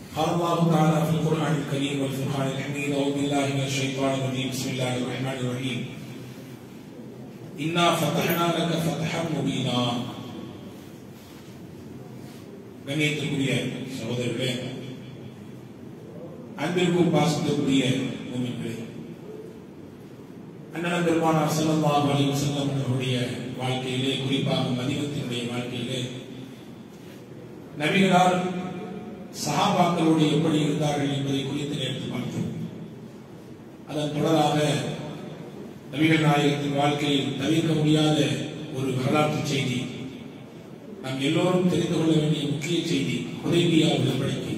قال الله تعالى في القرآن الكريم والفرقان الحميد أعوذ بالله من الشيطان الرجيم بسم الله الرحمن الرحيم إنا فتحنا لك فتحا مبينا கண்ணியத்திற்குரிய சகோதரர்களே அன்பிற்கும் பாசத்திற்குரிய மூமின்களே அண்ணன் பெருமானார் ஸல்லல்லாஹு அலைஹி வஸல்லம் அவருடைய வாழ்க்கையிலே குறிப்பாக மதிவத்தினுடைய வாழ்க்கையிலே நபிகளார் சஹாபாக்களோடு எப்படி இருந்தார்கள் என்பதை குறித்து நேற்று பார்த்தோம் அதன் தொடராக நபிகள் நாயகத்தின் வாழ்க்கையில் தவிர்க்க முடியாத ஒரு வரலாற்று செய்தி நாம் எல்லோரும் தெரிந்து கொள்ள வேண்டிய முக்கிய செய்தி உதவியா உடன்படிக்கை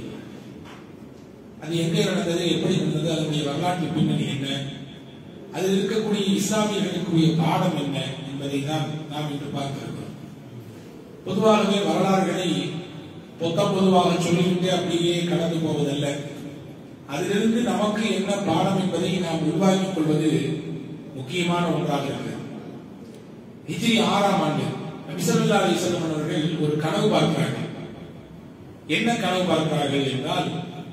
அது எங்கே நடந்தது எப்படி நடந்தது அதனுடைய வரலாற்று பின்னணி என்ன அதில் இருக்கக்கூடிய இஸ்லாமியர்களுக்குரிய பாடம் என்ன என்பதை தான் நாம் இன்று பார்க்க இருக்கிறோம் பொதுவாகவே வரலாறுகளை பொத்த பொதுவாக சொல்லிவிட்டு அப்படியே கடந்து போவதல்ல அதிலிருந்து நமக்கு என்ன பாடம் என்பதை நாம் உருவாக்கிக் கொள்வது முக்கியமான ஒன்றாக இருக்கிறது ஹிஜ்ரி ஆறாம் ஆண்டு நபிசல்லா அலிசல்லம் அவர்கள் ஒரு கனவு பார்க்கிறார்கள் என்ன கனவு பார்க்கிறார்கள் என்றால்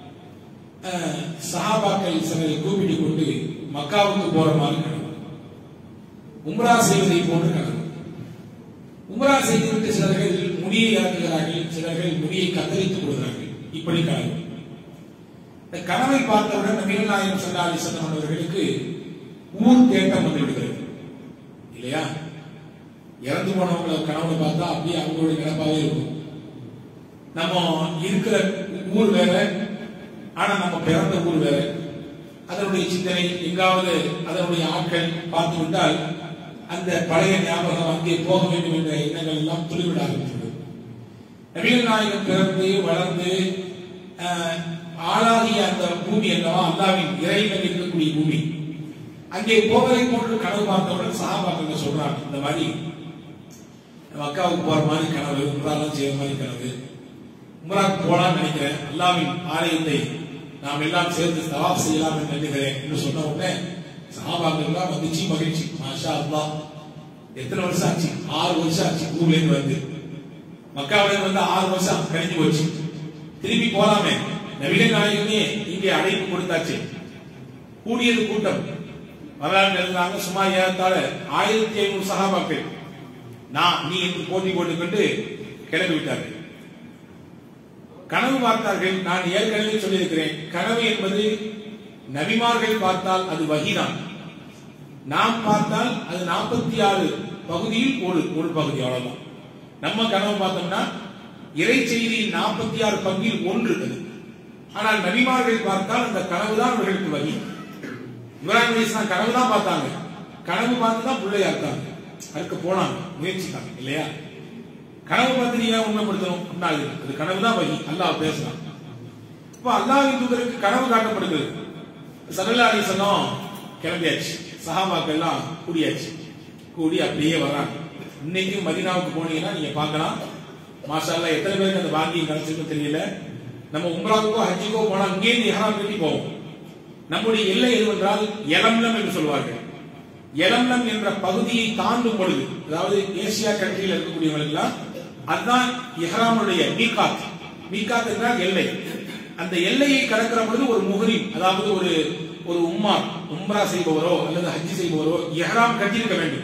அஹ், சஹாபாக்கள் சிலரை கூப்பிட்டுக் கொண்டு மக்காவுக்கு போற மாதிரி கனவு உம்ரா செய்வதை போன்று கனவு உம்ரா செய்துவிட்டு சிலர்கள் முடியை இறக்குகிறார்கள் சிலர்கள் முடியை கத்தரித்துக் கொள்கிறார்கள் இப்படி கனவு இந்த கனவை பார்த்தவுடன் நபிகள் நாயகம் சல்லா அலிசல்லம் அவர்களுக்கு ஊர் தேட்டம் வந்து விடுகிறது இல்லையா இறந்து போனவங்களை கனவுல பார்த்தா அப்படியே அவங்களுடைய நினைப்பாவே இருக்கும் நம்ம இருக்கிற ஊர் வேற ஆனா நம்ம பிறந்த ஊர் வேற அதனுடைய சிந்தனை எங்காவது அதனுடைய ஆட்கள் பார்த்து விட்டால் அந்த பழைய ஞாபகம் அங்கே போக வேண்டும் என்ற எண்ணங்கள் எல்லாம் துளிவிட ஆரம்பித்தது நபிகள் நாயகம் பிறந்து வளர்ந்து ஆஹ், ஆளாகிய அந்த பூமி என்னவா அல்லாவின் இறைவன் இருக்கக்கூடிய பூமி அங்கே போவதை போன்று கனவு பார்த்தவுடன் சகாபாக்கள் சொல்றாங்க இந்த மாதிரி மக்காவுக்கு போற மாதிரி கனவு உம்ராலாம் செய்யற மாதிரி கனவு உம்ராக்கு போலாம்னு நினைக்கிறேன் அல்லாவின் ஆலயத்தை நாம் எல்லாம் சேர்ந்து தவாப் செய்யலாம் என்று நினைக்கிறேன் என்று சொன்ன உடனே சஹாபாக்கள் எல்லாம் வந்துச்சு மகிழ்ச்சி மாஷா அல்லாஹ் எத்தனை வருஷம் ஆச்சு ஆறு வருஷம் ஆச்சு ஊர்ல இருந்து வந்து மக்காவில இருந்து வந்து ஆறு வருஷம் கழிஞ்சு போச்சு திரும்பி போலாமே நபிகள் நாயகமே இங்கே அழைப்பு கொடுத்தாச்சு கூடியது கூட்டம் வரலாறு இருந்தாங்க சுமார் ஏறத்தாழ ஆயிரத்தி ஐநூறு சகாபாக்கள் நான் நீ என்று போட்டி போட்டுக்கொண்டு கிளம்பி விட்டார்கள் கனவு பார்த்தார்கள் நான் ஏற்கனவே சொல்லியிருக்கிறேன் கனவு என்பது நபிமார்கள் பார்த்தால் அது வகிதான் நாம் பார்த்தால் அது நாற்பத்தி ஆறு பகுதியில் ஒரு ஒரு பகுதி அவ்வளவுதான் நம்ம கனவு பார்த்தோம்னா இறை செய்தியின் நாற்பத்தி ஆறு பங்கில் ஒன்று அது ஆனால் நபிமார்கள் பார்த்தால் அந்த கனவு தான் அவர்களுக்கு வகி இப்ராஹிம் அலிஸ்லாம் கனவு தான் பார்த்தாங்க கனவு பார்த்து தான் பிள்ளையா இருக்காங்க அதுக்கு போனாங்க முயற்சித்தாங்க இல்லையா கனவு பார்த்து நீ ஏன் உண்மைப்படுத்தணும் அப்படின்னாங்க அது கனவு தான் வகி அல்லாஹ் பேசலாம் இப்போ அல்லாஹ்வின் தூதருக்கு கனவு காட்டப்படுகிறது சல்லல்லா அலிசனம் கிளம்பியாச்சு சஹாபாக்கள் எல்லாம் கூடியாச்சு கூடி அப்படியே வர்றாங்க இன்னைக்கும் மதீனாவுக்கு போனீங்கன்னா நீங்க பார்க்கலாம் மாஷா அல்லாஹ் எத்தனை பேருக்கு அந்த பாக்கியம் கிடைச்சிருக்கும் தெரியல நம்ம உம்ராவுக்கோ ஹஜ்ஜுக்கோ போனா இங்கேருந்து இஹ்ராம் கட்டி போவோம் நம்முடைய எல்லை எதுவென்றால் எலம்லம் என்று சொல்வார்கள் எலம்லம் என்ற பகுதியை தாண்டும் பொழுது அதாவது ஏசியா கண்ட்ரியில் இருக்கக்கூடியவர்கள் அதுதான் இஹ்ராமுடைய மீகாத் மீகாத் என்றால் எல்லை அந்த எல்லையை கடக்கிற பொழுது ஒரு முஹரிம் அதாவது ஒரு ஒரு உம்மா உம்ரா செய்பவரோ அல்லது ஹஜ்ஜி செய்பவரோ இஹ்ராம் கட்டியிருக்க வேண்டும்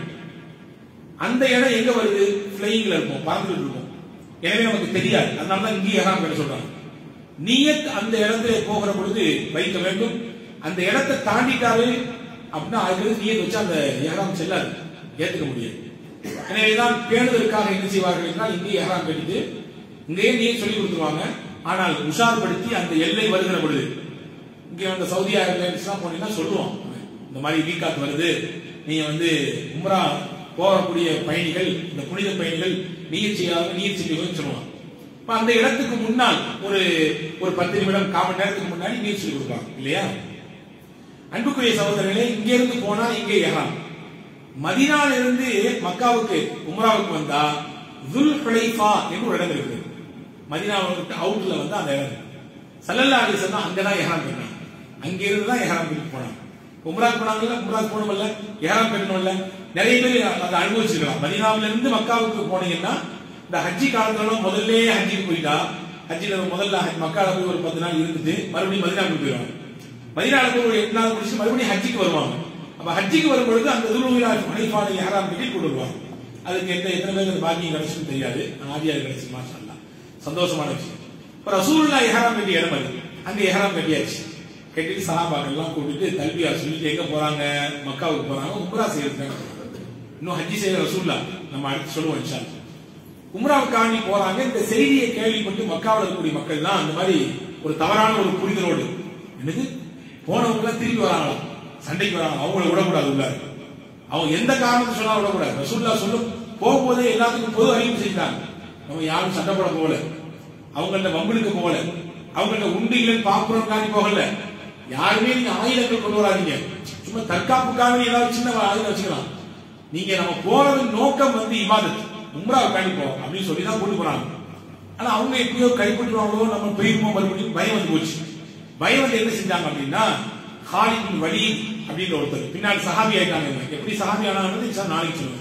அந்த இடம் எங்க வருது பிளையிங்ல இருக்கும் பறந்துட்டு இருக்கும் எனவே நமக்கு தெரியாது அதனால தான் இங்கே இஹ்ராம் கட்ட சொல்றாங்க நீயத் அந்த இடத்துல போகிற பொழுது வைக்க வேண்டும் அந்த இடத்தை தாண்டிட்டாரு அப்படின்னா அதுக்கு நீயத் வச்சா அந்த இஹ்ராம் செல்லாது ஏத்துக்க முடியாது எனவேதான் பேணுதலுக்காக என்ன செய்வார்கள் என்றால் இங்கே இஹ்ராம் கட்டிட்டு இங்கேயே நீங்க சொல்லி கொடுத்துருவாங்க ஆனால் உஷார்படுத்தி அந்த எல்லை வருகிற பொழுது இங்க வந்து சவுதி ஏர்லைன்ஸ்லாம் போனீங்கன்னா சொல்லுவோம் இந்த மாதிரி வீக்காத் வருது நீங்க வந்து உம்ரா போகக்கூடிய பயணிகள் இந்த புனித பயணிகள் நீர் செய்யாத நீர் செய்யணும்னு சொல்லுவாங்க இப்ப அந்த இடத்துக்கு முன்னால் ஒரு ஒரு பத்து நிமிடம் கால் மணி நேரத்துக்கு முன்னாடி நீர் சொல்லி கொடுப்பாங்க இல்லையா அன்புக்குரிய சகோதரர்களே இங்க இருந்து போனா இங்கே ஏறாம் மதினால இருந்து மக்காவுக்கு உம்ராவுக்கு வந்தா துல் ஹுலைஃபா என்று ஒரு இடம் இருக்குது மதினாவுக்கு அவுட்ல வந்து அந்த இடம் சல்லல்லா அலிசன் அங்கதான் எஹராம் பண்ணாங்க அங்க இருந்து தான் எஹராம் பண்ணி போனாங்க உம்ராக்கு போனாங்கல்ல உம்ராக்கு போகணும்ல எஹராம் பண்ணணும்ல நிறைய பேர் அதை அனுபவிச்சிருக்கலாம் மதினாவில இருந்து மக்காவுக்கு போனீங்கன்னா இந்த ஹஜ்ஜி காலத்துல முதல்ல ஹஜ்ஜிக்கு போயிட்டா ஹஜ்ஜில முதல்ல மக்கால போய் ஒரு பத்து நாள் இருந்துட்டு மறுபடியும் மதினாவுக்கு போயிடுவாங்க மதினால போய் ஒரு எட்டு நாள் முடிச்சு மறுபடியும் ஹஜ்ஜிக்கு வருவாங்க அப்ப ஹஜ்ஜிக்கு வரும் பொழுது அந்த துருவிழா மணிப்பானை யாராம் கட்டி கொண்டு வருவாங்க அதுக்கு எந்த எத்தனை பேருக்கு அந்த பாக்கியம் கிடைச்சுன்னு தெரியாது ஆதியார் கிடைச்சு மாஷா அல்லாஹ். சந்தோஷமான விஷயம் இப்ப ரசூலுல்லா எஹராம் கட்டிய இடம் அது அங்க எஹராம் கட்டியாச்சு கட்டிட்டு சஹாபாக்கள் எல்லாம் கூப்பிட்டு தல்பியா சொல்லிட்டு எங்க போறாங்க மக்காவுக்கு போறாங்க உம்ரா செய்யறதுக்காக இன்னும் ஹஜ்ஜி செய்யற ரசூல்லா நம்ம அடுத்து சொல்லுவோம் இன்ஷா அல்லாஹ். உம்ராவுக்காண்டி போறாங்க இந்த செய்தியை கேள்விப்பட்டு மக்காவில் இருக்கக்கூடிய மக்கள் தான் அந்த மாதிரி ஒரு தவறான ஒரு புரிதலோடு என்னது போனவங்க எல்லாம் திரும்பி வராங்களாம் சண்டைக்கு வராங்க அவங்கள விடக்கூடாது உள்ளார அவங்க எந்த காரணத்தை சொன்னா விடக்கூடாது ரசூல்லா சொல்லும் போகும்போதே எல்லாத்துக்கும் பொது அறிவு செஞ்சாங்க நம்ம யாரும் சண்டை போட போகல அவங்கள்ட்ட வம்புலுக்கு போகல அவங்கள்ட்ட உண்டு இல்லைன்னு பாக்குறோம் காணி போகல யாருமே நீங்க ஆயுதங்கள் கொண்டு வராதீங்க சும்மா தற்காப்புக்காக ஏதாவது சின்ன ஆயுதம் வச்சுக்கலாம் நீங்க நம்ம போறதன் நோக்கம் வந்து இபாதத் உம்ரா கண்டிப்போம் அப்படின்னு சொல்லி தான் கொண்டு போறாங்க ஆனா அவங்க எப்படியோ கைப்பற்றுவாங்களோ நம்ம பெய்யுமோ மறுபடியும் பயம் வந்து போச்சு பயம் வந்து என்ன செஞ்சாங்க அப்படின்னா ஹாலித் வலி அப்படின்ற ஒருத்தர் பின்னாடி சஹாபி ஆயிட்டாங்க இவங்க. எப்படி சஹாபி ஆனாங்கன்னு இன்ஷா நாளைக்கு சொல்லுவேன்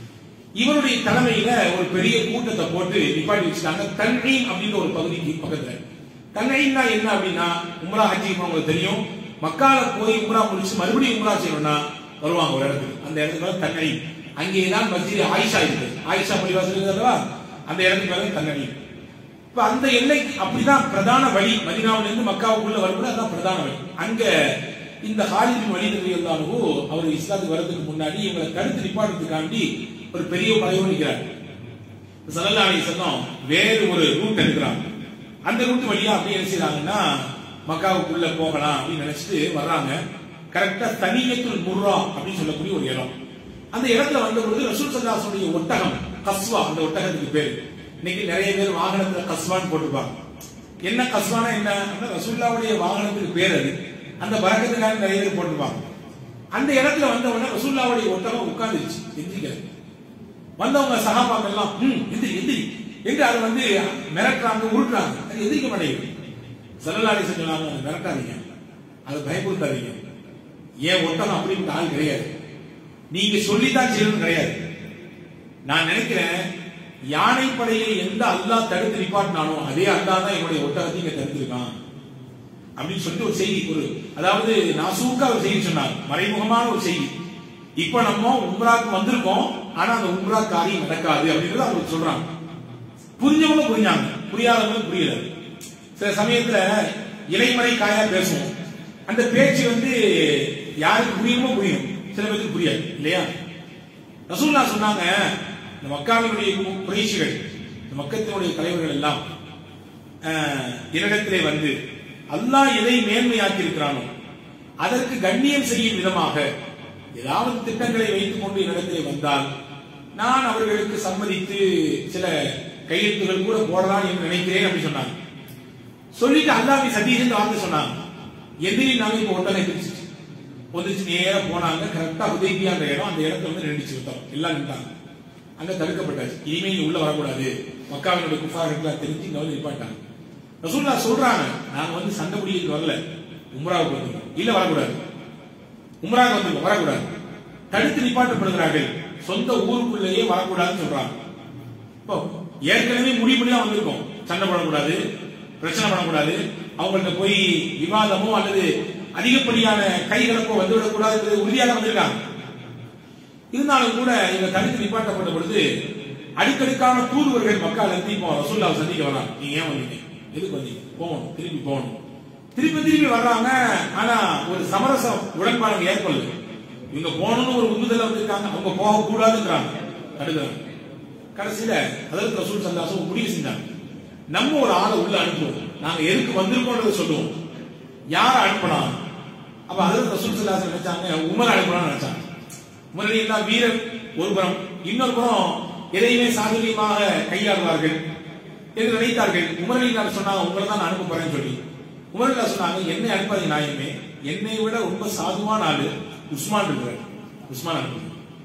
இவருடைய தலைமையில ஒரு பெரிய கூட்டத்தை போட்டு நிப்பாட்டி வச்சுட்டாங்க தன்ரீம் அப்படின்ற ஒரு பகுதிக்கு பக்கத்துல தன்ரீம்னா என்ன அப்படின்னா உம்ரா ஹஜ்ஜி உங்களுக்கு தெரியும் மக்கால போய் உம்ரா முடிச்சு மறுபடியும் உம்ரா செய்யணும்னா வருவாங்க ஒரு இடத்துக்கு அந்த இடத்துக்கு மேல தன்னழீம் அங்கேதான் மஸ்ஜித் ஆயிஷா இருக்கு ஆயிஷா பள்ளிவாசல் இருக்குது அல்லவா அந்த இடத்துக்கு மேல தன்னழீம் இப்ப அந்த எல்லைக்கு அப்படிதான் பிரதான வழி மதினாவில இருந்து மக்காவுக்குள்ள வரும்போது அதான் பிரதான வழி அங்க இந்த ஹாலிதின் வழி இருந்தாலும் அவர் இஸ்லாத்துக்கு வர்றதுக்கு முன்னாடி இவங்களை தடுத்து நிப்பாட்டுறதுக்காண்டி ஒரு பெரிய படையோடு நிற்கிறார் சல்லல்லா அலி சொன்னோம் வேறு ஒரு ரூட் எடுக்கிறாங்க அந்த ரூட் வழியா அப்படியே என்ன செய்றாங்கன்னா மக்காவுக்குள்ள போகலாம் அப்படின்னு நினைச்சிட்டு வர்றாங்க கரெக்டா தனியத்துல் முர்ரா அப்படின்னு சொல்லக்கூடிய ஒரு இடம் அந்த இடத்துல வந்த பொழுது ரசூல் சல்லாசுடைய ஒட்டகம் கஸ்வா அந்த ஒட்டகத்துக்கு பேரு இன்னைக்கு நிறைய பேர் வாகனத்துல கஸ்வான்னு போட்டுப்பாங்க என்ன கஸ்வானா என்ன அப்படின்னா ரசூல்லாவுடைய வாகனத்துக்கு பேர் அது அந்த பறக்கத்துக்காக நிறைய பேர் போட்டுப்பாங்க அந்த இடத்துல வந்த உடனே ரசூல்லாவுடைய ஒட்டகம் உட்கார்ந்துருச்சு எந்திரிக்கல வந்தவங்க சகாபாக்கள் எல்லாம் ம் எந்திரி எந்திரி என்று அதை வந்து மிரட்டுறாங்க உருட்டுறாங்க அது எதிர்க்க மாட்டேங்குது செல்லலாடி சொன்னாங்க அதை மிரட்டாதீங்க அதை பயப்படுத்தாதீங்க ஏன் ஒட்டகம் அப்படின்னு ஆள் கிடையாது நீங்க சொல்லித்தான் செய்யணும் கிடையாது நான் நினைக்கிறேன் யானைப்படையை எந்த அல்லாஹ் தடுத்து நிப்பாட்டினானோ அதே அல்லாஹ் தான் என்னுடைய ஒட்டகத்தை இங்க தடுத்திருக்கான் அப்படின்னு சொல்லிட்டு ஒரு செய்தி ஒரு அதாவது நாசூக்கா ஒரு செய்தி சொன்னாங்க மறைமுகமான ஒரு செய்தி இப்ப நம்ம உம்ராக்கு வந்திருக்கோம் ஆனா அந்த உம்ரா காரியம் நடக்காது அப்படிங்கறது அவங்க சொல்றாங்க புரிஞ்சவங்க புரிஞ்சாங்க புரியாதவங்க புரியல சில சமயத்துல இலைமறை காயா பேசுவோம் அந்த பேச்சு வந்து யாருக்கு புரியுமோ புரியும் சில பேருக்கு புரியாது இல்லையா ரசூல்லா சொன்னாங்க இந்த மக்காவினுடைய குறைஷிகள் இந்த மக்கத்தினுடைய தலைவர்கள் எல்லாம் அஹ், என்னிடத்திலே வந்து அல்லாஹ் எதை மேன்மையாக்கி இருக்கிறானோ அதற்கு கண்ணியம் செய்யும் விதமாக ஏதாவது திட்டங்களை வைத்துக் கொண்டு என்னிடத்திலே வந்தால் நான் அவர்களுக்கு சம்மதித்து சில கையெழுத்துகள் கூட போடலாம் என்று நினைக்கிறேன் அப்படின்னு சொன்னாங்க சொல்லிட்டு அல்லாஹ் சதீஷ் வார்த்தை சொன்னாங்க எதிரி நாங்க இப்ப ஒட்டனை பிரிச்சு ஒதிச்சு நேரா போனாங்க கரெக்டா உதவியா அந்த இடம் அந்த இடத்துல வந்து நின்றுச்சு யுத்தம் எல்லாம் நின்றாங்க அங்க தடுக்கப்பட்டாச்சு இனிமே நீ உள்ள வரக்கூடாது மக்காவினுடைய குஃபார்களுக்கு தெரிஞ்சு இங்க வந்து நிப்பாட்டாங்க ரசூல்லா சொல்றாங்க நாங்க வந்து சண்டை முடியிட்டு வரல உம்ராவுக்கு வந்திருக்கோம் இல்ல வரக்கூடாது உம்ராவுக்கு வந்திருக்கோம் வரக்கூடாது தடுத்து நிப்பாட்டப்படுகிறார்கள் சொந்த ஊருக்குள்ளேயே வரக்கூடாதுன்னு சொல்றாங்க இப்போ ஏற்கனவே முடிவு பண்ணி தான் வந்திருக்கோம் சண்டை போடக்கூடாது பிரச்சனை பண்ணக்கூடாது அவங்கள்ட்ட போய் விவாதமோ அல்லது அதிகப்படியான கைகலப்போ வந்துவிடக்கூடாது உறுதியாக வந்திருக்காங்க இருந்தாலும் கூட இவங்க தடுத்து நிப்பாட்டப்பட்ட பொழுது அடுக்கடுக்கான தூதுவர்கள் மக்கள் வந்து இப்போ ரசூல்லாவை சந்திக்க வராங்க நீங்க ஏன் வந்தீங்க எதுக்கு வந்தீங்க போகணும் திருப்பி போகணும் திருப்பி திருப்பி வர்றாங்க ஆனா ஒரு சமரசம் உடன்பாடு ஏற்படல இவங்க போகணும்னு ஒரு உந்துதல வந்திருக்காங்க அவங்க போக கூடாதுங்கிறாங்க தடுக்கிறாங்க கடைசியில அதற்கு ரசூல் சல்லாசம் முடிவு செஞ்சாங்க நம்ம ஒரு ஆளை உள்ள அனுப்புவோம் நாங்க எதுக்கு வந்திருக்கோன்றதை சொல்லுவோம் யார அனுப்பலாம் அப்ப அதற்கு ரசூல் சல்லாசம் நினைச்சாங்க உமர் அனுப்பலாம்னு நினைச்சாங்க உமரடி எல்லாம் வீரர் ஒரு புறம் இன்னொரு புறம் எதையுமே சாதுரியமாக கையாளுவார்கள் என்று நினைத்தார்கள் உமரடினார் சொன்னாங்க உங்களை தான் நான் அனுப்ப போறேன்னு சொல்லி உமரடிலா சொன்னாங்க என்னை அனுப்பாதீங்க நாயமே என்னை விட ரொம்ப சாதுவான ஆளு உஸ்மான் இருக்கிறார் உஸ்மான் அனுப்புங்க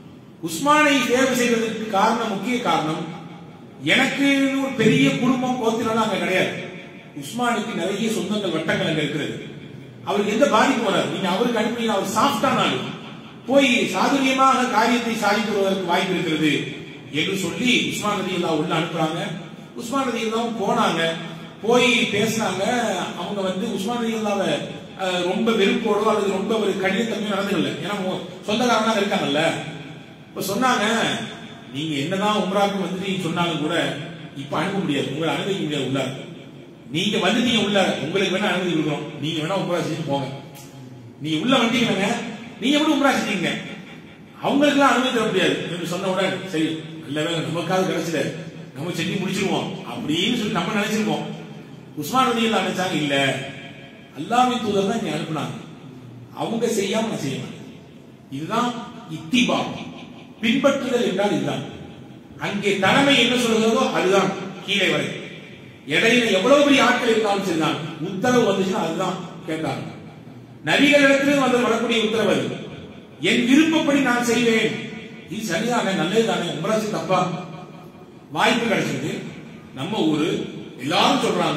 உஸ்மானை தேர்வு செய்வதற்கு காரணம் முக்கிய காரணம் எனக்கு ஒரு பெரிய குடும்பம் கோத்திரம் அங்க கிடையாது உஸ்மானுக்கு நிறைய சொந்தங்கள் வட்டங்கள் அங்க இருக்கிறது அவருக்கு எந்த பாதிப்பும் வராது நீங்க அவருக்கு அனுப்பினீங்க அவர் சாஃப்டான ஆளு போய் சாதுரியமாக காரியத்தை சாதித்து வருவதற்கு வாய்ப்பு இருக்கிறது என்று சொல்லி உஸ்மான் நதி எல்லாம் உள்ள அனுப்புறாங்க உஸ்மான் நதி எல்லாம் போனாங்க போய் பேசினாங்க அவங்க வந்து உஸ்மான் ரலியல்லாவை அஹ், ரொம்ப வெறுப்போடோ அல்லது ரொம்ப ஒரு கடினத்தன்மையோ நடந்துக்கல ஏன்னா அவங்க சொந்தக்காரங்க இருக்காங்கல்ல இப்ப சொன்னாங்க நீங்க என்னதான் உம்ராக்கு வந்து நீங்க சொன்னாலும் கூட இப்ப அனுப்ப முடியாது உங்களை அனுமதிக்க முடியாது உள்ள நீங்க வந்துட்டீங்க உள்ள உங்களுக்கு வேணா அனுமதி கொடுக்குறோம் நீங்க வேணா உம்ரா செஞ்சு போங்க நீங்க உள்ள வந்துட்டீங்க நீங்க மட்டும் உம்ரா செஞ்சீங்க அவங்களுக்குலாம் அனுமதி தர முடியாது என்று சொன்ன உடனே சரி நல்ல வேலை நமக்காவது கிடைச்சத நம்ம செஞ்சு முடிச்சிருவோம் அப்படின்னு சொல்லி நம்ம நினைச்சிருக்கோம் உஸ்மான் ரதியில் நினைச்சாங்க இல்ல அல்லாஹ்வின் தூதர் தான் இங்க அனுப்புனாங்க அவங்க செய்யாம நான் செய்ய மாட்டேன் இதுதான் இத்திபா பின்பற்றுதல் என்றால் இதுதான் அங்கே தலைமை என்ன சொல்கிறதோ அதுதான் கீழே வரை இடையில எவ்வளவு பெரிய ஆட்கள் இருந்தாலும் சரிதான் உத்தரவு வந்துச்சுன்னா அதுதான் கேட்டாங்க நபிகளிடத்திலிருந்து வந்து வரக்கூடிய உத்தரவு அது. என் விருப்பப்படி நான் செய்வேன் இது சரிதானே நல்லதுதானே உமராசி தப்பா வாய்ப்பு கிடைச்சது நம்ம ஊரு எல்லாரும் சொல்றாங்க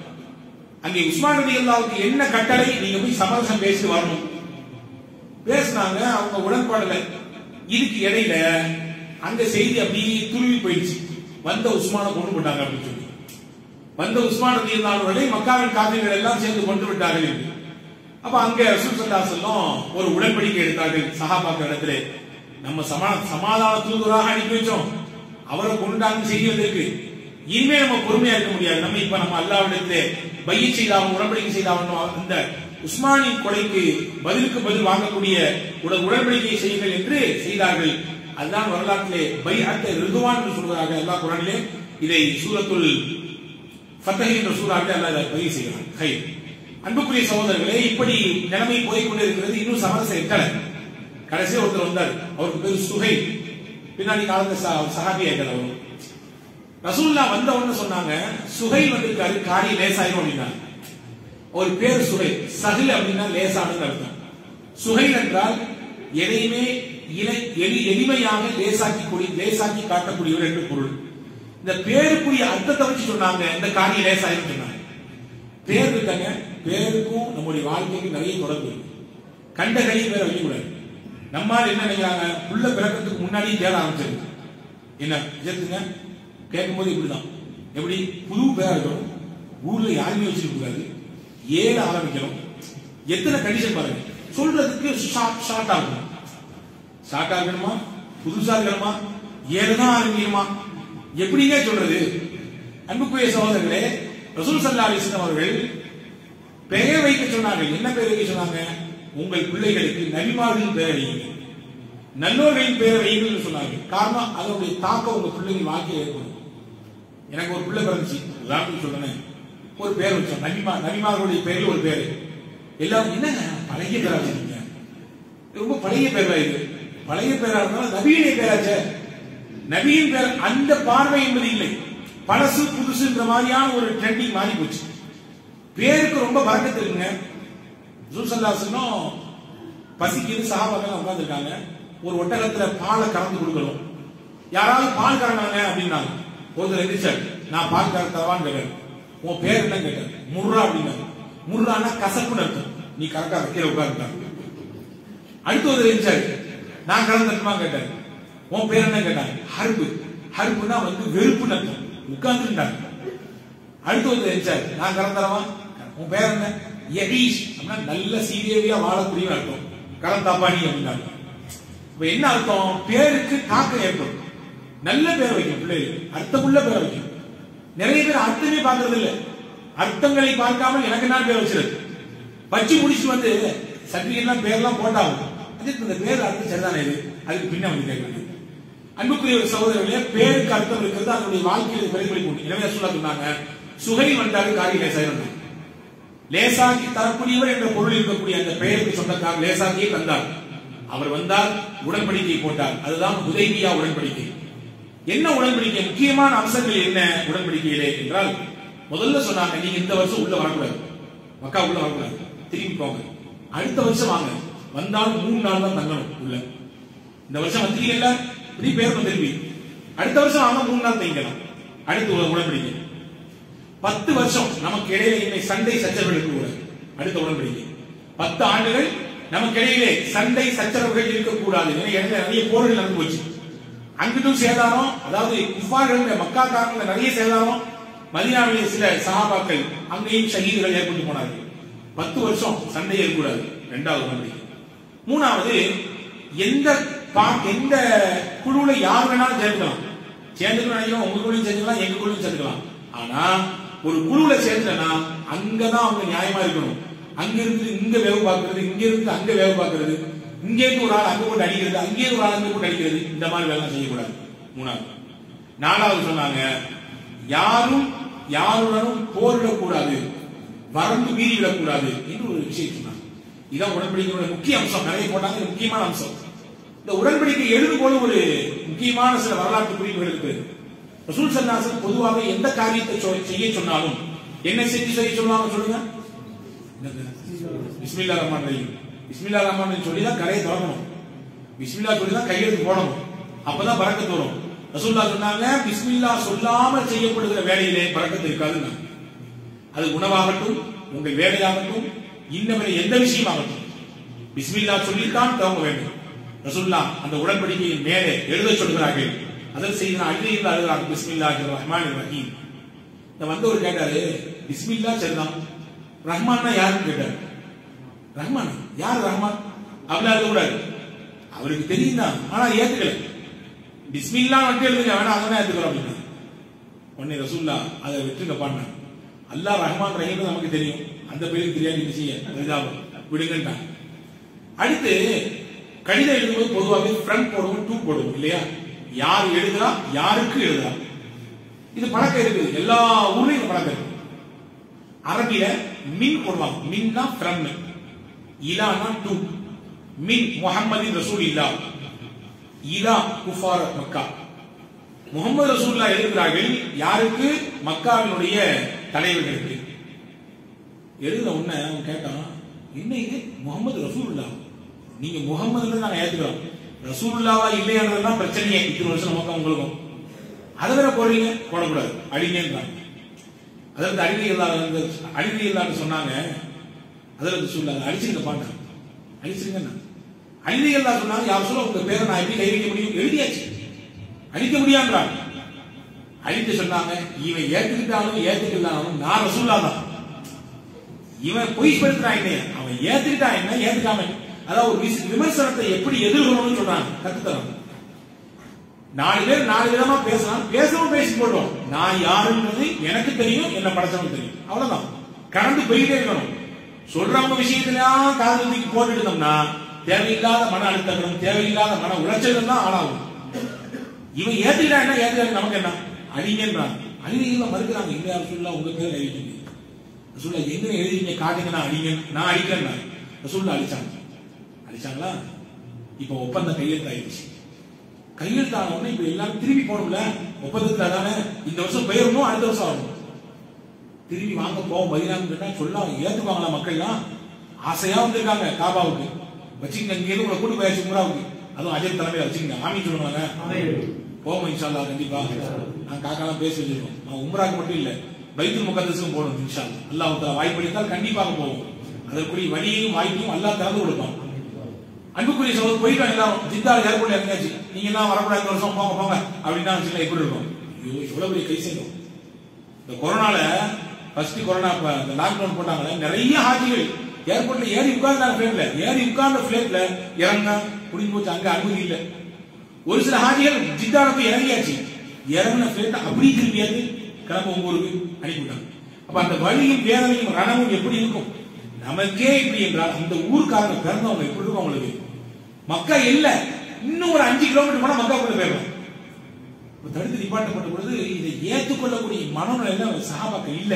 அங்கே உஸ்மான் ரதி அல்லாவுக்கு என்ன கட்டளை நீங்க போய் சமரசம் பேசி வரணும் பேசினாங்க அவங்க உடன்பாடல இதுக்கு இடையில அங்க செய்தி அப்படியே துருவி போயிடுச்சு வந்த உஸ்மான கொண்டு போட்டாங்க அப்படின்னு சொல்லி வந்த உஸ்மான் ரதி அல்லாவுடைய மக்காவின் காவிரிகள் எல்லாம் சேர்ந்து கொண்டு விட்டார்கள் என்று. அப்ப அங்க ரசூல் ஸல்லல்லாஹு அலைஹி வஸல்லம் ஒரு உடன்படிக்கை எடுத்தார்கள் சஹாபாக்கள் இடத்திலே நம்ம சமா சமாதான தூதுவராக அனுப்பி வச்சோம் அவரை கொண்டாங்க செய்தி வந்திருக்கு இனிமே நம்ம பொறுமையா இருக்க முடியாது நம்ம இப்ப நம்ம அல்லாவிடத்திலே பைய செய்தாலும் உடன்படிக்கை செய்தாலும் அந்த உஸ்மானின் கொலைக்கு பதிலுக்கு பதில் வாங்கக்கூடிய உட உடன்படிக்கை செய்யுங்கள் என்று செய்தார்கள் அதுதான் வரலாற்றிலே பை அத்த ரிதுவான் என்று சொல்கிறார்கள் அல்லாஹ் குரானிலே இதை சூரத்துல் ஃபத்தஹ் என்ற சூறாவிலே அல்லாஹ் இதை பதிவு செய்கிறான் ஹை அன்புக்குரிய சகோதரர்களே இப்படி நிலைமை போய் கொண்டிருக்கிறது இன்னும் சமரசம் எட்டல கடைசியா ஒருத்தர் வந்தார் அவருக்கு பேரு சுகை பின்னாடி காலத்துல ச- சஹாபி ஆயிட்டார் அவரு ரசூல்லா வந்த உடனே சொன்னாங்க சுகை வந்திருக்காரு காரி லேசாயிரும் அப்படின்னாங்க ஒரு பேர் சுகை சஹில் அப்படின்னா லேசானது அர்த்தம் சுகைல் என்றால் எதையுமே இலை எளி எளிமையாக லேசாக்கி கொடி லேசாக்கி காட்டக்கூடியவர் என்று பொருள் இந்த பேருக்குரிய அர்த்தத்தை வச்சு சொன்னாங்க இந்த காரியம் லேசாயிரும் சொன்னாங்க பேர் இருக்காங்க பேருக்கும் நம்முடைய வாழ்க்கைக்கு நிறைய தொடர்பு இருக்கு கண்ட கையை பேரை வைக்கக்கூடாது நம்மால் என்ன நினைக்கிறாங்க புள்ள பிறக்கிறதுக்கு முன்னாடியே தேட ஆரம்பிச்சிருக்கு என்ன சேர்த்துங்க கேட்கும்போது இப்படிதான் எப்படி புது பேரா இருக்கணும் ஊர்ல யாருமே வச்சிருக்க கூடாது ஏற ஆரம்பிக்கணும் எத்தனை கண்டிஷன் பாருங்க சொல்றதுக்கு ஷார்ட் ஷார்ட் ஆகணும் ஷார்ட் ஆகணுமா புதுசா இருக்கணுமா ஏறுதான் ஆரம்பிக்கணுமா எப்படிங்க சொல்றது அன்புக்குரிய சகோதரர்களே ரசூல் சல்லா அலிஸ்லாம் அவர்கள் பெயர் வைக்க சொன்னார்கள் என்ன பெயர் வைக்க சொன்னாங்க உங்கள் பிள்ளைகளுக்கு நபிமார்களின் பெயர் வையுங்க நல்லோர்களின் பெயர் வையுங்கள்னு சொன்னாங்க காரணம் அதனுடைய தாக்கம் உங்க பிள்ளைங்க வாழ்க்கையில் ஏற்படும் எனக்கு ஒரு பிள்ளை பிறந்துச்சு உதாரணத்துக்கு சொல்றேன் ஒரு பேர் வச்சோம் நபிமா நபிமார்களுடைய பேரில் ஒரு பேர் எல்லாரும் என்னங்க பழைய பேரா வச்சிருக்கீங்க இது ரொம்ப பழைய பேரா இது பழைய பேரா இருந்தாலும் நபியுடைய பேராச்சே நபியின் பேர் அந்த பார்வை என்பது இல்லை பழசு புதுசுன்ற மாதிரியான ஒரு ட்ரெண்டிங் மாறி போச்சு பேருக்கு ரொம்ப பறக்கத்து இருக்குங்க ஜூசல்லாசனும் பசிக்குது சகாபாக்கள் உட்கார்ந்துருக்காங்க ஒரு ஒட்டகத்துல பாலை கறந்து கொடுக்கணும் யாராவது பால் கறந்தாங்க அப்படின்னாங்க ஒருத்தர் எந்திரிச்சார் நான் பால் கறந்தவான்னு கேட்டேன் உன் பேர் என்ன கேட்டேன் முர்ரா அப்படின்னாங்க முர்ரானா கசப்புன்னு அர்த்தம் நீ கரெக்டா கீழே உட்கார்ந்துட்டாங்க அடுத்து ஒரு எந்திரிச்சாரு நான் கலந்துட்டுமா கேட்டேன் உன் பேர் என்ன கேட்டாங்க ஹர்பு ஹர்புனா வந்து வெறுப்புன்னு அர்த்தம் உட்கார்ந்துட்டாங்க அடுத்து ஒரு எந்திரிச்சாரு நான் கலந்துறவா உன் பேர் என்ன யதீஷ் அப்படின்னா நல்ல சீதேவியா வாழக்கூடிய அர்த்தம் கலந்தாப்பாணி அப்படின்னாங்க இப்ப என்ன அர்த்தம் பேருக்கு தாக்கம் ஏற்படும் நல்ல பேர் வைக்கும் பிள்ளைகள் அர்த்தமுள்ள பேர் வைக்கும் நிறைய பேர் அர்த்தமே பார்க்கறது இல்ல அர்த்தங்களை பார்க்காம எனக்கு என்ன பேர் வச்சிருக்கு வச்சு முடிச்சுட்டு வந்து சர்டிபிகேட்லாம் பேர்லாம் போட்டாகும் அதுக்கு இந்த பேர் அர்த்தம் சரிதானே இது அதுக்கு பின்ன வந்து கேட்கறது அன்புக்குரிய ஒரு சகோதரர்களே பேருக்கு அர்த்தம் இருக்கிறது அதனுடைய வாழ்க்கையில் பிரதிபலிக்க முடியும் எனவே சொல்ல சொன்னாங்க சுகை வந்தாரு காரி லேசாயிரம் லேசாக்கி தரக்கூடியவர் என்ற பொருள் இருக்கக்கூடிய அந்த பெயருக்கு சொந்தக்காரர் லேசாக்கியே தந்தார் அவர் வந்தால் உடன்படிக்கை போட்டார் அதுதான் உதய்பியா உடன்படிக்கை என்ன உடன்படிக்கை முக்கியமான அம்சங்கள் என்ன உடன்படிக்கையிலே என்றால் முதல்ல சொன்னாங்க நீங்க இந்த வருஷம் உள்ள வரக்கூடாது மக்கா உள்ள வரக்கூடாது திரும்பி போங்க அடுத்த வருஷம் வாங்க வந்தாலும் மூணு நாள் தான் தங்கணும் உள்ள இந்த வருஷம் வந்தீங்கல்ல திரும்பி பேரணும் திரும்பி அடுத்த வருஷம் வாங்க மூணு நாள் தங்கிக்கலாம் அடுத்து ஒரு உடன்படிக்கை பத்து வருஷம் நமக்கு இடையில இனிமே சண்டை சச்சரவுகள் கூடாது அடுத்த உடன்படிக்கை பத்து ஆண்டுகள் நமக்கு இடையிலே சண்டை சச்சரவுகள் இருக்கக்கூடாது ஏன்னா இடையில நிறைய போர்கள் நடந்து போச்சு அங்கிட்டும் சேதாரம் அதாவது குஃபார்கள் மக்காக்காரங்க நிறைய சேதாரம் மதீனாவிலே சில சஹாபாக்கள் அங்கேயும் ஷஹீதுகள் ஏற்பட்டு போனார்கள் பத்து வருஷம் சண்டை ஏற்படாது இரண்டாவது உடன்படிக்கை மூணாவது எந்த பா- எந்த குழுவுல யார் வேணாலும் சேர்க்கலாம் சேர்ந்துக்கணும் நினைக்கிறோம் உங்க குழுவும் சேர்ந்துக்கலாம் எங்க குழுவும் சேர்ந்துக்கலாம் ஆனா ஒரு குழுவுல சேர்ந்தனா அங்கதான் அவங்க நியாயமா இருக்கணும் அங்க இருந்து இங்க வேவு பார்க்கறது இங்க இருந்து அங்க வேவு பார்க்கறது இங்க இருந்து ஒரு ஆள் அங்க போட்டு அடிக்கிறது அங்கே ஒரு ஆள் அங்க போட்டு அடிக்கிறது இந்த மாதிரி வேலை செய்யக்கூடாது மூணாவது நாலாவது சொன்னாங்க யாரும் யாருடனும் போரிடக்கூடாது வரம்பு மீறி விடக்கூடாது என்று ஒரு விஷயம் சொன்னாங்க இதான் உடன்படிக்கையோட முக்கிய அம்சம் நிறைய போட்டாங்க இது முக்கியமான அம்சம் இந்த உடன்படிக்கை எழுதும் போது ஒரு முக்கியமான சில வரலாற்று குறிப்புகள் இருக்கு ரசூல் சல்லாசன் பொதுவாக எந்த காரியத்தை சொ- செய்ய சொன்னாலும் என்ன செஞ்சு செய்ய சொல்லுவாங்க சொல்லுங்க என்னது? பிஸ்மில்லா ரஹ்மான் ரஹீம் பிஸ்மில்லா ரஹ்மான் ரஹீம் சொல்லி தான் கடையை திறக்கணும் பிஸ்மில்லா சொல்லி தான் கையெழுத்து போடணும் அப்பதான் பறக்கத்து வரும் ரசூல்லா சொன்னாங்க பிஸ்மில்லா சொல்லாமல் செய்யப்படுகிற வேலையிலே பறக்கத்து இருக்காதுன்னு அது உணவாகட்டும் உங்கள் வேலையாகட்டும் இன்னவரை எந்த விஷயமாகட்டும் பிஸ்மில்லா சொல்லித்தான் துவங்க வேண்டும் ரசூல்லா அந்த உடன்படிக்கையின் மேலே எழுத சொல்கிறார்கள் அதில் செய்த அழுகையில் அழுகிறாங்க பிஸ்மில்லா ரஹ்மான் ரஹீம் இந்த வந்தவர் கேட்டாரு பிஸ்மில்லா சரிதான் ரஹ்மான்னா யாருன்னு கேட்டாரு ரஹ்மான் யார் ரஹ்மான் அப்படிலாம் எழுத கூடாது அவருக்கு தெரியும் தான் ஆனா ஏத்துக்கல பிஸ்மில்லா மட்டும் எழுதுங்க வேணா அதெல்லாம் ஏத்துக்கிறோம் அப்படின்னா உடனே ரசூல்லா அதை விட்டுங்க பாடினாங்க அல்லாஹ் ரஹ்மான் ரஹீம் நமக்கு தெரியும் அந்த பேருக்கு தெரியாது என்ன செய்ய இதாகும் விடுங்கன்றாங்க அடுத்து கடிதம் எழுதும்போது பொதுவாகவே ஃப்ரண்ட் போடுவோம் டூ போடுவோம் இல்லையா யார் எழுதுறா யாருக்கு எழுதுறா இது பழக்கம் இருக்குது எல்லா ஊர்லயும் இந்த பழக்கம் இருக்கு அரபில மின் போடுவாங்க மின்னா ஃப்ரம் இலானா டூ மின் முஹம்மதின் ரசூல் இல்லா இலா குஃபார் மக்கா முகமது ரசூல்லா எழுதுகிறார்கள் யாருக்கு மக்காவினுடைய தலைவர்களுக்கு எழுதுன உடனே அவன் கேட்டான் என்ன இது முகமது ரசூலுல்லா நீங்க முகமதுல நாங்க ஏத்துக்கிறோம் ரசூலுல்லாவா இல்லையான்றதுதான் பிரச்சனையே இத்தனை வருஷம் நமக்கு உங்களுக்கும் அதை வேற போடுறீங்க போடக்கூடாது அடிங்கன்றாங்க அதற்கு அடிமை இல்லாத அடிமை இல்லாத சொன்னாங்க அதில் சொல்லாங்க அடிச்சிருங்க பாட்டாங்க அடிச்சிருங்க அடிமை இல்லாத சொன்னாங்க யார் சொல்ல உங்க பேரை நான் எப்படி கைவிக்க முடியும் எழுதியாச்சு அடிக்க முடியான்றாங்க அடித்து சொன்னாங்க இவன் ஏத்துக்கிட்டாலும் ஏத்துக்கலாலும் நான் ரசூல்லா தான் இவன் பொய் படுத்துறான் என்ன அவன் ஏத்துக்கிட்டா என்ன ஏத்துக்காம என்ன? அதாவது ஒரு விச- விமர்சனத்தை எப்படி எதிர்கொள்ளணும்னு சொல்றாங்க கத்துத்தரம் நாலு பேர் நாலு விதமா பேசலாம் பேசவும் பேசி போடுவோம் நான் யாருன்றது எனக்கு தெரியும் என்ன படைச்சவனுக்கு தெரியும் அவ்வளவுதான் கடந்து போயிட்டே இருக்கணும் சொல்றவங்க விஷயத்திலாம் காதல் தூக்கி போட்டுட்டு இருந்தோம்னா தேவையில்லாத மன அழுத்தங்களும் தேவையில்லாத மன உளைச்சலும் தான் ஆளாகும் இவன் ஏத்துக்கிட்டா என்ன ஏத்துக்காது நமக்கு என்ன அடிங்கன்றாங்க அடிமைகளை மறுக்கிறாங்க இல்லையா சொல்லலாம் உங்க பேர் எழுதிங்க ரசூல்லா எங்க எழுதிங்க காட்டுங்க நான் அடிங்க நான் அடிக்கிறேன் ரசூல்லா அடிச்சாங்க அடிச்சாங்களா இப்ப ஒப்பந்தம் கையெழுத்தாயிருச்சு கையெழுத்தான உடனே இப்ப எல்லாரும் திரும்பி போகணும்ல ஒப்பந்தத்துல தானே இந்த வருஷம் போயிடணும் அடுத்த வருஷம் ஆகணும் திரும்பி வாங்க போவோம் பதினாங்க கேட்டா சொல்லாங்க ஏத்துப்பாங்களா மக்கள்லாம் ஆசையா வந்திருக்காங்க காபாவுக்கு வச்சுக்கங்க இங்க இருந்து உங்களை கூட்டு போயாச்சு உம்ராவுக்கு அதுவும் அஜய் தலைமையில வச்சுக்கங்க ஆமி சொல்லுவாங்க போவோம் இன்ஷால்லா கண்டிப்பா நான் காக்காலாம் பேசி வச்சிருக்கோம் நான் உம்ராக்கு மட்டும் இல்ல பைத்துல் முகத்தஸுக்கும் போகணும் இன்ஷா அல்லாஹ் தஆலா வாய்ப்பு அளித்தால் கண்டிப்பாக போவோம் அதற்குரிய வழியையும் வாய்ப்பையும் அல்லாஹ் திறந்து கொடுப்பான் அன்புக்குரிய சோதர் போயிட்டு எல்லாரும் ஜித்தா ஏர்போர்ட்ல இறங்கியாச்சு நீங்க எல்லாம் வரக்கூடாது இந்த வருஷம் போங்க போங்க அப்படின்னா வச்சுக்கலாம் எப்படி இருக்கும் ஐயோ எவ்வளவு பெரிய கை செய்யும் இந்த கொரோனால ஃபர்ஸ்ட் கொரோனா இப்ப இந்த லாக்டவுன் போட்டாங்களே நிறைய ஹாஜிகள் ஏர்போர்ட்ல ஏறி உட்கார்ந்தாங்க பிளேட்ல ஏறி உட்கார்ந்த பிளேட்ல இறங்க முடிஞ்சு போச்சு அங்க அனுமதி இல்ல ஒரு சில ஹாஜிகள் ஜித்தால போய் இறங்கியாச்சு இறங்கின பிளேட் அப்படி திரும்பியாது கிளம்ப உங்க ஊருக்கு அனுப்பிவிட்டாங்க அப்ப அந்த வலியும் வேதனையும் ரணமும் எப்படி இருக்கும் நமக்கே இப்படி என்றால் அந்த ஊருக்காரங்க பிறந்தவங்க எப்படி இருக்கும் அவங்களுக்கு மக்கா இல்ல இன்னும் ஒரு அஞ்சு கிலோமீட்டர் போனா மக்கா கொண்டு போயிடலாம் இப்ப தடுத்து நிப்பாட்டப்பட்ட பொழுது இதை ஏற்றுக்கொள்ளக்கூடிய மனநிலையில சகாபாக்கள் இல்ல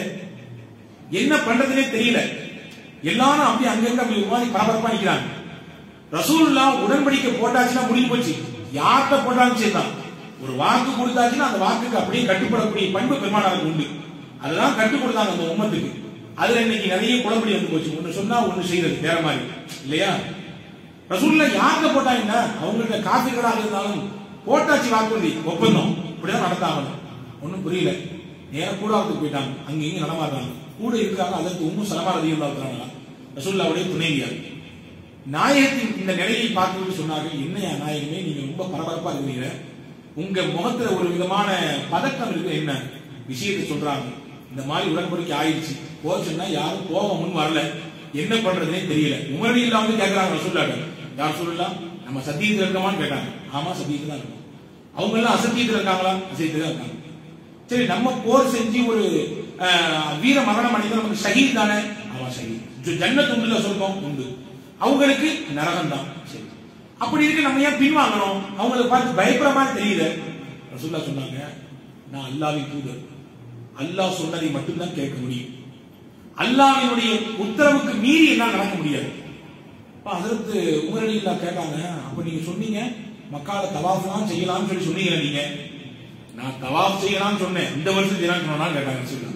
என்ன பண்றதுனே தெரியல எல்லாரும் அப்படி அங்க இருந்து அப்படி ஒரு மாதிரி பரபரப்பா நிக்கிறாங்க ரசூலுல்லா உடன்படிக்கை போட்டாச்சுன்னா முடிஞ்சு போச்சு யார்கிட்ட போட்டாலும் சரிதான் ஒரு வாக்கு கொடுத்தாச்சுன்னா அந்த வாக்குக்கு அப்படியே கட்டுப்படக்கூடிய பண்பு பெருமானாருக்கு உண்டு அதுதான் கட்டுக் கொடுத்தாங்க அந்த உம்மத்துக்கு அதுல இன்னைக்கு நிறைய குழப்படி வந்து போச்சு ஒண்ணு சொன்னா ஒண்ணு செய்யறது வேற மாதிரி இல்லையா ரசூலுல்லா யார்கிட்ட போட்டாங்கன்னா அவங்கள்ட்ட காப்பீர்களாக இருந்தாலும் போட்டாச்சு வாக்குறுதி ஒப்பந்தம் இப்படிதான் நடத்தாகணும் ஒண்ணும் புரியல நேர கூடாரத்துக்கு போயிட்டாங்க அங்க இங்க நடமாடுறாங்க கூட இருக்காங்க அதற்கு உம்மு சலமா ரதியம் இருக்கிறாங்களா ரசூல்லாவுடைய துணைவியார் நாயகத்தின் இந்த நிலையை பார்த்துட்டு சொன்னார்கள் என்னையா நாயகமே நீங்க ரொம்ப பரபரப்பா இருக்கிறீங்க உங்க முகத்துல ஒரு விதமான பதட்டம் இருக்கு என்ன விஷயத்தை சொல்றாங்க இந்த மாதிரி உடன்படிக்கை ஆயிடுச்சு போக சொன்னா யாரும் போக முன் வரல என்ன பண்றதுனே தெரியல உமரடி இல்ல வந்து கேக்குறாங்க சொல்லாங்க யார் சொல்லலாம் நம்ம சத்தியத்தில் இருக்கமான்னு கேட்டாங்க ஆமா சத்தியத்தில் தான் இருக்கோம் அவங்க எல்லாம் அசத்தியத்தில் இருக்காங்களா அசத்தியத்தில் தான் இருக்காங்க சரி நம்ம போர் செஞ்சு ஒரு அஹ், வீர மரணம் அடைந்தா நமக்கு ஷஹீத் தானே ஆமா ஷஹீத் ஜ- ஜன்னத் உண்டுல சொல்றோம் உண்டு அவங்களுக்கு நரகம் தான் சரி அப்படி இருக்கு நம்ம ஏன் பின்வாங்கணும் அவங்களை பார்த்து பயப்படுற மாதிரி தெரியல ரசூல்லா சொன்னாங்க நான் அல்லாவின் தூதர் அல்லாஹ் சொன்னதை மட்டும்தான் கேட்க முடியும் அல்லாஹ்வினுடைய உத்தரவுக்கு மீறி எல்லாம் நடக்க முடியாது அப்ப அதற்கு உமரடி இல்லா கேட்டாங்க அப்ப நீங்க சொன்னீங்க மக்கால தவாஃப்லாம் செய்யலாம்னு சொல்லி சொன்னீங்க நீங்க நான் தவாஃப் செய்யலாம்னு சொன்னேன் இந்த வருஷம் செய்யலாம்னு சொன்னா கேட்டாங்க சொல்லலாம்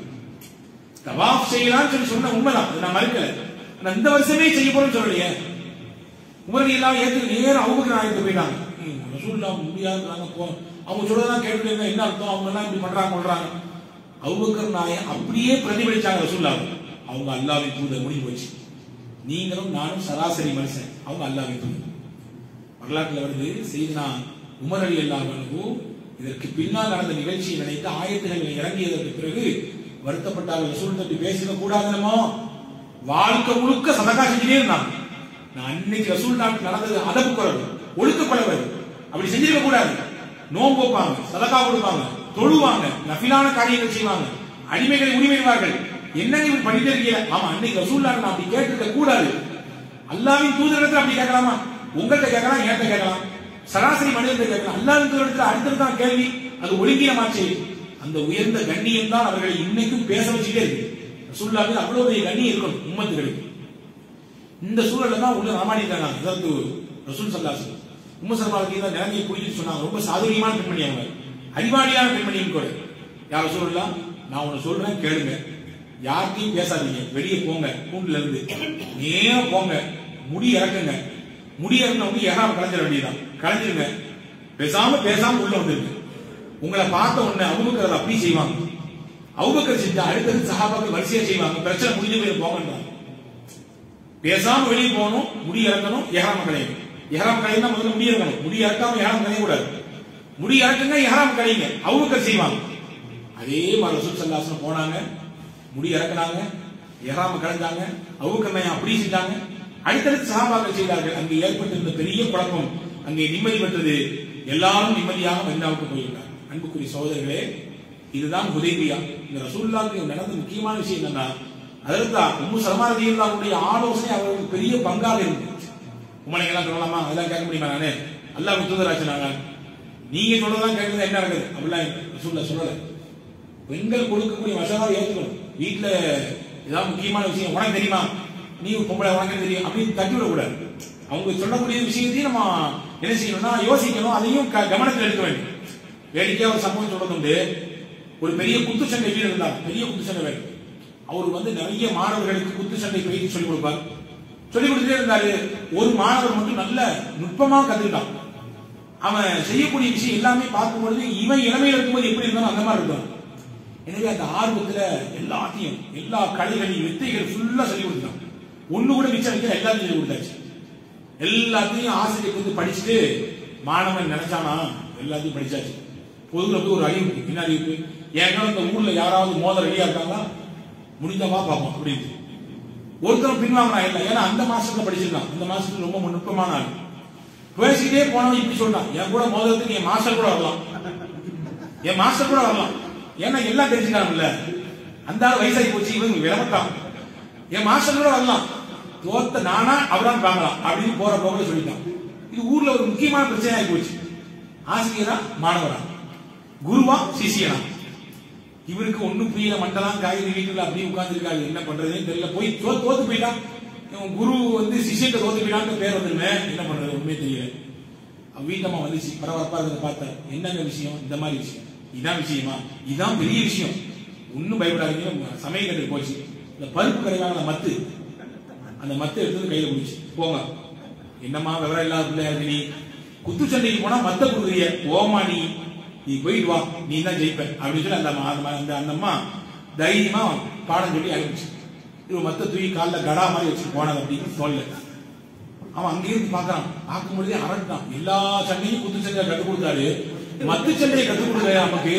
தவாஃப் செய்யலாம்னு சொல்லி சொன்ன உண்மைதான் அதை நான் மறுக்கல ஆனா இந்த வருஷமே செய்ய போறேன்னு சொல்லலையே உமரடி எல்லாம் ஏத்து நேரம் அவங்க நாயத்து போயிட்டாங்க ம், ரசூலுல்லாஹ் முடியாதுறாங்க போ அவங்க சொல்றதெல்லாம் கேட்டுட்டு இருந்தா என்ன அர்த்தம் அவங்க எல்லாம் இப்படி பண்றாங்க பண்றாங்க அபூபக்கர் நாயன் அப்படியே பிரதிபலிச்சாங்க ரசூலுல்லாஹ் அவங்க அல்லாஹ்வின் தூதர் முடிஞ்சு போச்சு நீங்களும் நானும் சராசரி மனுஷன் அவங்க அல்லாஹ்வின் தூதர் வரலாற்றுல வருது செய்தினா உமர் அலி அல்லாஹு இதற்கு பின்னால் நடந்த நிகழ்ச்சியை நினைத்து ஆயத்துகள் இறங்கியதற்கு பிறகு வருத்தப்பட்டார்கள் ரசூல் தப்பி பேசிட கூடாதுனமோ வாழ்க்கை முழுக்க சதகா செஞ்சுட்டே இருந்தாங்க நான் அன்னைக்கு ரசூல் நாட்டு நடந்தது அதப்பு குறவு ஒழுக்க குறைவு அப்படி செஞ்சிருக்க கூடாது நோன்பு வைப்பாங்க சதகா கொடுப்பாங்க தொழுவாங்க நஃபிலான காரியங்கள் செய்வாங்க அடிமைகளை உரிமைவார்கள் என்னங்க இப்படி பண்ணிட்டே இருக்கீங்க ஆமா அன்னைக்கு ரசூல் நாட்டு நான் அப்படி கேட்டிருக்க கூடாது அல்லாவின் தூதரிடத்துல அப்படி கேட்கலாமா உங்கள்கிட்ட கேட்கலாம் என்கிட்ட கேட்கலாம் சராசரி மனிதர்கிட்ட கேட்கலாம் அல்லாவின் தூதரிடத்துல அடுத்தது கேள்வி அது ஒழுங்கீனமாச்சு அந்த உயர்ந்த கண்ணியம் தான் அவர்களை இன்னைக்கும் பேச வச்சுட்டே இருக்கு ரசூலுல்லாஹ்வுக்கு அவ்வளவு பெரிய கண்ணியம் இருக்கணும் உம்மத்துகளுக்கு இந்த சூழல்ல தான் உள்ள ராமானிட்டாங்க அதாவது ரசூல் சல்லாஸ் உம்ம சர்மாவுக்கு தான் நிலைமையை புரிஞ்சு சொன்னாங்க ரொம்ப சாதுரியமான பெண்மணி அவங்க அறிவாளியான பெண்மணியும் கூட யார் சொல்லலாம் நான் உன்னை சொல்றேன் கேளுங்க யார்கிட்டயும் பேசாதீங்க வெளியே போங்க கூண்டுல இருந்து நேரம் போங்க முடி இறக்குங்க முடி இறங்கினவங்க யாராவது கலைஞ்சிட வேண்டியதுதான் கலைஞ்சிருங்க பேசாம பேசாம உள்ள வந்துருங்க உங்களை பார்த்த உடனே அவங்க அதை அப்படி செய்வாங்க அவங்க செஞ்சா அடுத்தது சஹாபாக்கள் வரிசையா செய்வாங்க பிரச்சனை முடிஞ்சு போய் போங்கன்றாங்க பேசாம வெளியே போகணும் முடி இறக்கணும் எஹராம கலையணும் எஹராம் கலையுனா முதல்ல முடி இறக்கணும் முடி இறக்காம எஹராம் கலைய கூடாது முடி இறக்குங்க எஹராம் கலையுங்க அவங்க செய்வாங்க அதே மாதிரி ரசூல் சல்லாசனம் போனாங்க முடி இறக்குனாங்க எஹராம கலைஞ்சாங்க அவங்க அப்படி செஞ்சாங்க அடுத்தடுத்து சஹாபாக்கள் செய்தார்கள் அங்கே ஏற்பட்டிருந்த பெரிய குழப்பம் அங்கே நிம்மதி பெற்றது எல்லாரும் நிம்மதியாக மதினாவுக்கு போயிருந்தார் அன்புக்குரிய சகோதரர்களே இதுதான் ஹுதைபியா இந்த ரசூல்லாவுக்கு நடந்த முக்கியமான விஷயம் என்னன்னா அதற்கு உம்மு சலமாரதியுடைய ஆலோசனை அவர்களுக்கு பெரிய பங்காக இருந்துச்சு உமனைங்க எல்லாம் சொல்லலாமா அதெல்லாம் கேட்க முடியுமா நானே அல்லாஹ் தூதராச்சுனாங்க நீங்க சொல்றதெல்லாம் கேட்கறது என்ன நடக்குது அப்படிலாம் ரசூல்லா சொல்லல பெண்கள் கொடுக்கக்கூடிய மசாலாவை ஏற்றுக்கணும் வீட்டுல ஏதாவது முக்கியமான விஷயம் உனக்கு தெரியுமா நீ பொம்பளை உனக்கு என்ன தெரியும் அப்படின்னு தட்டி விடக்கூடாது அவங்க சொல்லக்கூடிய விஷயத்தையும் நம்ம என்ன செய்யணும்னா யோசிக்கணும் அதையும் க- கவனத்தில் எடுக்க வேண்டும் வேடிக்கையா ஒரு சம்பவம் சொல்றது உண்டு ஒரு பெரிய குத்துச்சண்டை வீரர் இருந்தார் பெரிய குத்துச்சண்டை வீரர் அவர் வந்து நிறைய மாணவர்களுக்கு குத்துச்சண்டை பயிற்சி சொல்லிக் கொடுப்பார் சொல்லிக் கொடுத்துட்டே இருந்தாரு ஒரு மாணவர் மட்டும் நல்ல நுட்பமா கத்துக்கிட்டான் அவன் செய்யக்கூடிய விஷயம் எல்லாமே பார்க்கும் பொழுது இவன் இளமையில இருக்கும்போது எப்படி இருந்தாலும் அந்த மாதிரி இருக்கும் எனவே அந்த ஆர்வத்துல எல்லாத்தையும் எல்லா கலைகளையும் வித்தைகள் ஃபுல்லா சொல்லி கொடுத்தான் ஒண்ணு கூட மிச்சம் வைக்கல எல்லாத்தையும் சொல்லி கொடுத்தாச்சு எல்லாத்தையும் ஆசிரியர் வந்து படிச்சுட்டு மாணவன் நினைச்சானா எல்லாத்தையும் படிச்சாச்சு பொதுல போய் ஒரு அறிவிப்பு என்ன அறிவிப்பு ஏன்னா இந்த ஊர்ல யாராவது மோத ரெடியா இருக்காங்களா முடிஞ்சவா பார்ப்போம் அப்படின்னு ஒருத்தரும் பின்வாங்கினா இல்ல ஏன்னா அந்த மாசத்துல படிச்சிருக்கான் அந்த மாசத்துல ரொம்ப நுட்பமான ஆள் பேசிக்கிட்டே போனவன் இப்படி சொல்றான் என் கூட மோதறதுக்கு என் மாஸ்டர் கூட வரலாம் என் மாஸ்டர் கூட வரலாம் ஏன்னா எல்லாம் தெரிஞ்சுக்காங்கல்ல அந்த ஆள் வயசாகி போச்சு இவங்க விளம்பட்டான் என் மாஸ்டர் கூட வரலாம் தோத்த நானா அவரான் பார்க்கலாம் அப்படின்னு போற போக சொல்லிட்டான் இது ஊர்ல ஒரு முக்கியமான பிரச்சனை ஆகி போச்சு ஆசிரியரா மாணவரா குருவா சிஷியனா இவருக்கு ஒண்ணும் புரியல மண்டலாம் காய்கறி வீட்டுல அப்படியே உட்கார்ந்துருக்காரு என்ன பண்றதுன்னு தெரியல போய் தோ தோத்து போயிட்டான் இவன் குரு வந்து சிஷியத்தை தோத்து போயிட்டான்னு பேர் வந்துருமே என்ன பண்றது உண்மையே தெரியல அவன் வீட்டம்மா வந்துச்சு பரபரப்பா இருக்கிறத பார்த்தேன் என்னங்க விஷயம் இந்த மாதிரி விஷயம் இதான் விஷயமா இதான் பெரிய விஷயம் ஒன்னும் பயப்படாதீங்க சமையல் கட்டு போச்சு இந்த பருப்பு கரைவாங்க மத்து அந்த மத்தை எடுத்து கையில குடிச்சு போங்க என்னம்மா விவரம் இல்லாத பிள்ளையா இருக்கு நீ குத்துச்சண்டைக்கு போனா மத்த கொடுக்குறிய ஓமா நீ நீ போயிட்டு வா நீ தான் ஜெயிப்ப அப்படின்னு சொல்லி அந்த அம்மா- அந்த அம்மா- அந்த அந்த அம்மா தைரியமா பாடம் சொல்லி அனுப்பிச்சு இவன் மத்த தூக்கி கால்ல கடா மாதிரி வச்சு போனது அப்படின்னு சொல்ல அவன் அங்கிருந்து பாக்குறான் பார்க்கும் பொழுதே அரட்டான் எல்லா சண்டையும் குத்து சண்டையை கற்றுக் கொடுத்தாரு மத்து சண்டையை கற்றுக் கொடுக்கல நமக்கு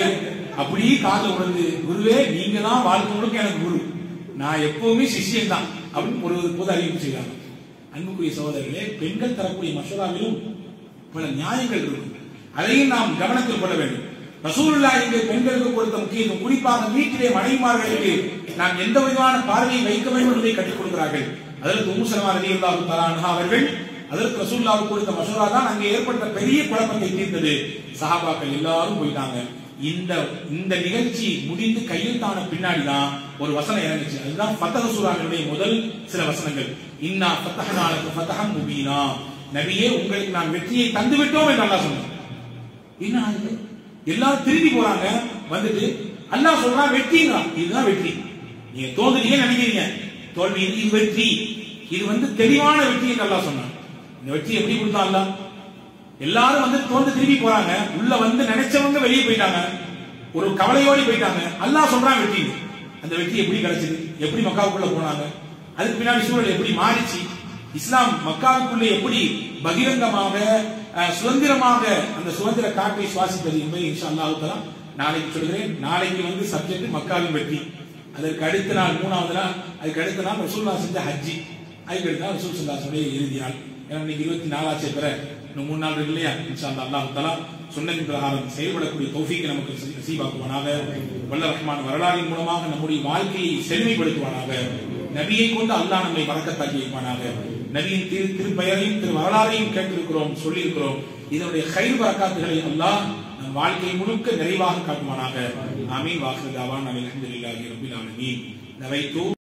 அப்படியே காதுல உணர்ந்து குருவே நீங்க தான் வாழ்க்கை முழுக்க எனக்கு குரு நான் எப்பவுமே சிஷ்யன் தான் அப்படின்னு ஒரு பொது அறிவிப்பு செய்யறாங்க அன்புக்குரிய சகோதரர்களே பெண்கள் தரக்கூடிய மசோதாவிலும் பல நியாயங்கள் இருக்கும் அதையும் நாம் கவனத்தில் கொள்ள வேண்டும் ரசூலுல்லாஹ் இங்கே பெண்களுக்கு கொடுத்த முக்கியத்துவம் குறிப்பாக வீட்டிலே மனைவிமார்களுக்கு நாம் எந்த விதமான பார்வையை வைக்க வேண்டும் என்பதை கற்றுக் கொடுக்கிறார்கள் அதற்கு உம்முசலமா ரலியல்லாஹு தஆலா அன்ஹா அவர்கள் அதற்கு ரசூலுல்லாஹ் கொடுத்த மசோரா தான் அங்கே ஏற்பட்ட பெரிய குழப்பத்தை தீர்த்தது சஹாபாக்கள் எல்லாரும் போயிட்டாங்க இந்த இந்த நிகழ்ச்சி முடிந்து கையெழுத்தான பின்னாடி தான் ஒரு வசனம் இறங்குச்சு அதுதான் ஃபத்தஹ சூராவினுடைய முதல் சில வசனங்கள் இன்னா ஃபத்தஹனாலக்கு ஃபத்தஹம் முபீனா நபியே உங்களுக்கு நான் வெற்றியை தந்து விட்டோம் என்று அல்லாஹ் சொன்னார் என்ன ஆகுது எல்லாரும் திரும்பி போறாங்க வந்துட்டு அல்லாஹ் சொல்றான் வெற்றிங்கிறான் இதுதான் வெற்றி நீங்க தோல்வியே நினைக்கிறீங்க தோல்வி இது இது வெற்றி இது வந்து தெளிவான வெற்றி என்று அல்லாஹ் சொன்னான் இந்த வெற்றி எப்படி கொடுத்தான் அல்லாஹ் எல்லாரும் வந்து தோந்து திரும்பி போறாங்க உள்ள வந்து நினைச்சவங்க வெளியே போயிட்டாங்க ஒரு கவலையோடு போயிட்டாங்க அல்லாஹ் சொல்றான் வெற்றி இது. அந்த வெற்றி எப்படி கிடைச்சது எப்படி மக்காவுக்குள்ள போனாங்க அதுக்கு பின்னாடி சூழல் எப்படி மாறிச்சு இஸ்லாம் மக்காவுக்குள்ளே எப்படி பகிரங்கமாக அஹ், சுதந்திரமாக அந்த சுதந்திர காற்றை சுவாசித்தது என்பதை இன்ஷா அல்லாஹ் தஆலா நாளைக்கு சொல்கிறேன் நாளைக்கு வந்து சப்ஜெக்ட் மக்காவின் வெற்றி அதற்கு அடுத்த நாள் மூணாவது நாள் அதுக்கு அடுத்த நாள் ரசூல்லா செஞ்ச ஹஜ்ஜி அதுக்கு அடுத்த நாள் ரசூல் சல்லாசுடைய இறுதி நாள் ஏன்னா இன்னைக்கு இருபத்தி நாலாச்சே பிற இன்னும் மூணு நாள் இருக்கு இல்லையா இன்ஷா அல்லாஹ் அல்லாஹ் தஆலா சொன்னதின் பிரகாரம் செயல்படக்கூடிய தௌஃபீக்கை நமக்கு நசீ- நசீபாக்குவானாக வல்ல ரஹ்மான் வரலாறின் மூலமாக நம்முடைய வாழ்க்கையை செழுமைப்படுத்துவானாக நபியை கொண்டு அல்லாஹ் நம்மை வழக்கத்தாக்கி வைப்பானாக நபியின் திரு திருப்பெயரையும் திரு வரலாறையும் கேட்டிருக்கிறோம் சொல்லியிருக்கிறோம் இதனுடைய கயிறு வரக்காத்துகளை அல்லாஹ் நம் வாழ்க்கை முழுக்க நிறைவாக காட்டுவானாக ஆமீன் வாக்குதாவான் அலமதுல்லாஹி ரபில் ஆலமீன் நவைத்து